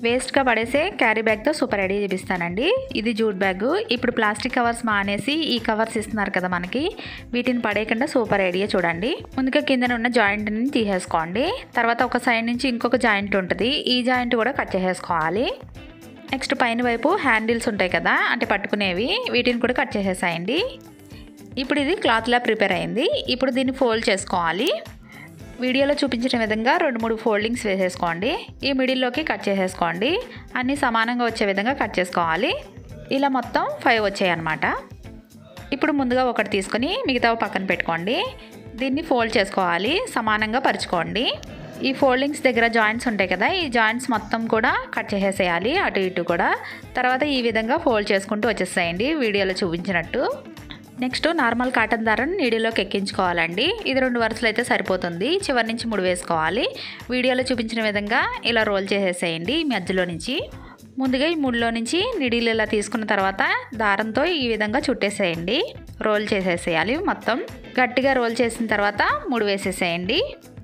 వేస్ట్గా పడేసే carry బ్యాగ్తో super idea చూపిస్తానండి ఇది జూట్ బ్యాగ్ ఇప్పుడు ప్లాస్టిక్ కవర్స్ మానేసి ఈ కవర్స్ ఇస్తున్నారు కదా మనకి వీటిని పడేయకుండా సూపర్ ఐడియా చూడండి ముందుగా కింద ఉన్న జాయింట్ని తీసేసుకోండి తర్వాత ఒక సైడ్ నుంచి ఇంకొక జాయింట్ ఉంటుంది ఈ జాయింట్ కూడా కట్ చేసేసుకోవాలి నెక్స్ట్ పైన వైపు హ్యాండిల్స్ ఉంటాయి కదా అంటే పట్టుకునేవి వీటిని కూడా కట్ చేసేసాయండి ఇప్పుడు ఇది క్లాత్లా ప్రిపేర్ అయింది ఇప్పుడు దీన్ని ఫోల్డ్ చేసుకోవాలి వీడియోలో చూపించిన విధంగా రెండు మూడు ఫోల్డింగ్స్ వేసేసుకోండి ఈ మిడిల్లోకి కట్ చేసేసుకోండి అన్నీ సమానంగా వచ్చే విధంగా కట్ చేసుకోవాలి ఇలా మొత్తం ఫైవ్ వచ్చాయి అన్నమాట ఇప్పుడు ముందుగా ఒకటి తీసుకొని మిగతా పక్కన పెట్టుకోండి దీన్ని ఫోల్డ్ చేసుకోవాలి సమానంగా పరుచుకోండి ఈ ఫోల్డింగ్స్ దగ్గర జాయింట్స్ ఉంటాయి కదా ఈ జాయింట్స్ మొత్తం కూడా కట్ చేసేసేయాలి అటు ఇటు కూడా తర్వాత ఈ విధంగా ఫోల్డ్ చేసుకుంటూ వచ్చేసేయండి వీడియోలో చూపించినట్టు నెక్స్ట్ నార్మల్ కాటన్ దారాన్ని నీడిలోకి ఎక్కించుకోవాలండి ఇది రెండు వరుసలు అయితే సరిపోతుంది చివరి నుంచి ముడి వేసుకోవాలి వీడియోలో చూపించిన విధంగా ఇలా రోల్ చేసేసేయండి ఈ మధ్యలో నుంచి ముందుగా ఈ ముడిలో నుంచి నిడిలు ఇలా తీసుకున్న తర్వాత దారంతో ఈ విధంగా చుట్టేసేయండి రోల్ చేసేసేయాలి మొత్తం గట్టిగా రోల్ చేసిన తర్వాత ముడి వేసేసేయండి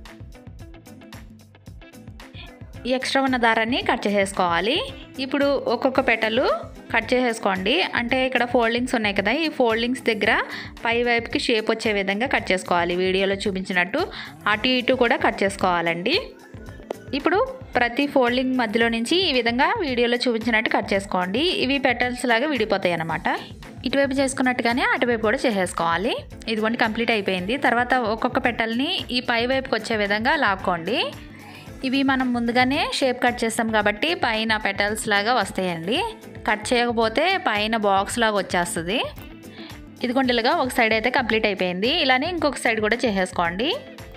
ఈ ఎక్స్ట్రా ఉన్న దారాన్ని కట్ చేసేసుకోవాలి ఇప్పుడు ఒక్కొక్క పెటలు కట్ చేసేసుకోండి అంటే ఇక్కడ ఫోల్డింగ్స్ ఉన్నాయి కదా ఈ ఫోల్డింగ్స్ దగ్గర పై వైపుకి షేప్ వచ్చే విధంగా కట్ చేసుకోవాలి వీడియోలో చూపించినట్టు అటు ఇటు కూడా కట్ చేసుకోవాలండి ఇప్పుడు ప్రతి ఫోల్డింగ్ మధ్యలో నుంచి ఈ విధంగా వీడియోలో చూపించినట్టు కట్ చేసుకోండి ఇవి పెటల్స్ లాగా విడిపోతాయి అన్నమాట ఇటువైపు చేసుకున్నట్టుగానే అటువైపు కూడా చేసేసుకోవాలి ఇదిగోండి కంప్లీట్ అయిపోయింది తర్వాత ఒక్కొక్క పెటల్ని ఈ పై వైపుకి వచ్చే విధంగా లాక్కోండి ఇవి మనం ముందుగానే షేప్ కట్ చేస్తాం కాబట్టి పైన పెటల్స్ లాగా వస్తాయండి కట్ చేయకపోతే పైన బాక్స్ లాగా వచ్చేస్తుంది ఇదిగోండి ఇలాగా ఒక సైడ్ అయితే కంప్లీట్ అయిపోయింది ఇలానే ఇంకొక సైడ్ కూడా చేసేసుకోండి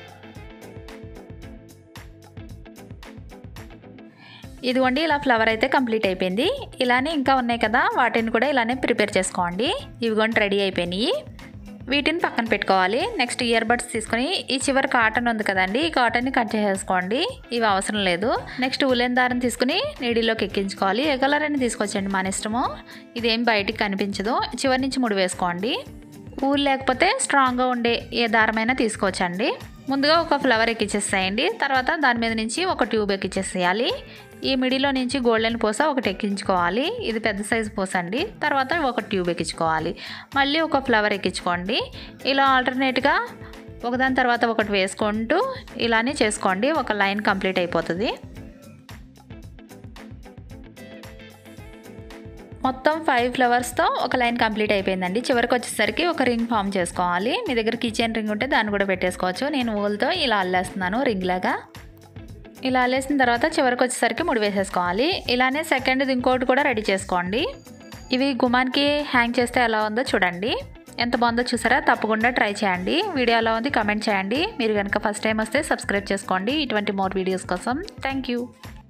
ఇదిగోండి ఇలా ఫ్లవర్ అయితే కంప్లీట్ అయిపోయింది ఇలానే ఇంకా ఉన్నాయి కదా వాటిని కూడా ఇలానే ప్రిపేర్ చేసుకోండి ఇవిగోండి రెడీ అయిపోయినాయి వీటిని పక్కన పెట్టుకోవాలి నెక్స్ట్ ఇయర్ బడ్స్ తీసుకొని ఈ చివరి కాటన్ ఉంది కదండి ఈ కాటన్ని కట్ చేసేసుకోండి ఇవి అవసరం లేదు నెక్స్ట్ ఉలెన్ దారం తీసుకుని నీడిలోకి ఎక్కించుకోవాలి ఏ కలర్ అని తీసుకొచ్చండి మన ఇష్టము ఇదేం బయటికి కనిపించదు చివరి నుంచి ముడి వేసుకోండి ఊలు లేకపోతే స్ట్రాంగ్గా ఉండే ఏ దారమైనా తీసుకోవచ్చండి ముందుగా ఒక ఫ్లవర్ ఎక్కించేసేయండి తర్వాత దాని మీద నుంచి ఒక ట్యూబ్ ఎక్కించేసేయాలి ఈ మిడిలో నుంచి గోల్డెన్ పూస ఒకటి ఎక్కించుకోవాలి ఇది పెద్ద సైజు పూస అండి తర్వాత ఒక ట్యూబ్ ఎక్కించుకోవాలి మళ్ళీ ఒక ఫ్లవర్ ఎక్కించుకోండి ఇలా ఆల్టర్నేట్గా ఒకదాని తర్వాత ఒకటి వేసుకుంటూ ఇలానే చేసుకోండి ఒక లైన్ కంప్లీట్ అయిపోతుంది మొత్తం ఫైవ్ ఫ్లవర్స్తో ఒక లైన్ కంప్లీట్ అయిపోయిందండి చివరికి వచ్చేసరికి ఒక రింగ్ ఫామ్ చేసుకోవాలి మీ దగ్గర కిచెన్ రింగ్ ఉంటే దాన్ని కూడా పెట్టేసుకోవచ్చు నేను ఊలతో ఇలా అల్లేస్తున్నాను రింగ్ లాగా ఇలా అల్లేసిన తర్వాత చివరికి వచ్చేసరికి ముడి వేసేసుకోవాలి ఇలానే సెకండ్ ఇంకోటి కూడా రెడీ చేసుకోండి ఇవి గుమాన్కి హ్యాంగ్ చేస్తే ఎలా ఉందో చూడండి ఎంత బాగుందో చూసారా తప్పకుండా ట్రై చేయండి వీడియో ఎలా ఉంది కమెంట్ చేయండి మీరు కనుక ఫస్ట్ టైం వస్తే సబ్స్క్రైబ్ చేసుకోండి ఇటువంటి మోర్ వీడియోస్ కోసం థ్యాంక్ యూ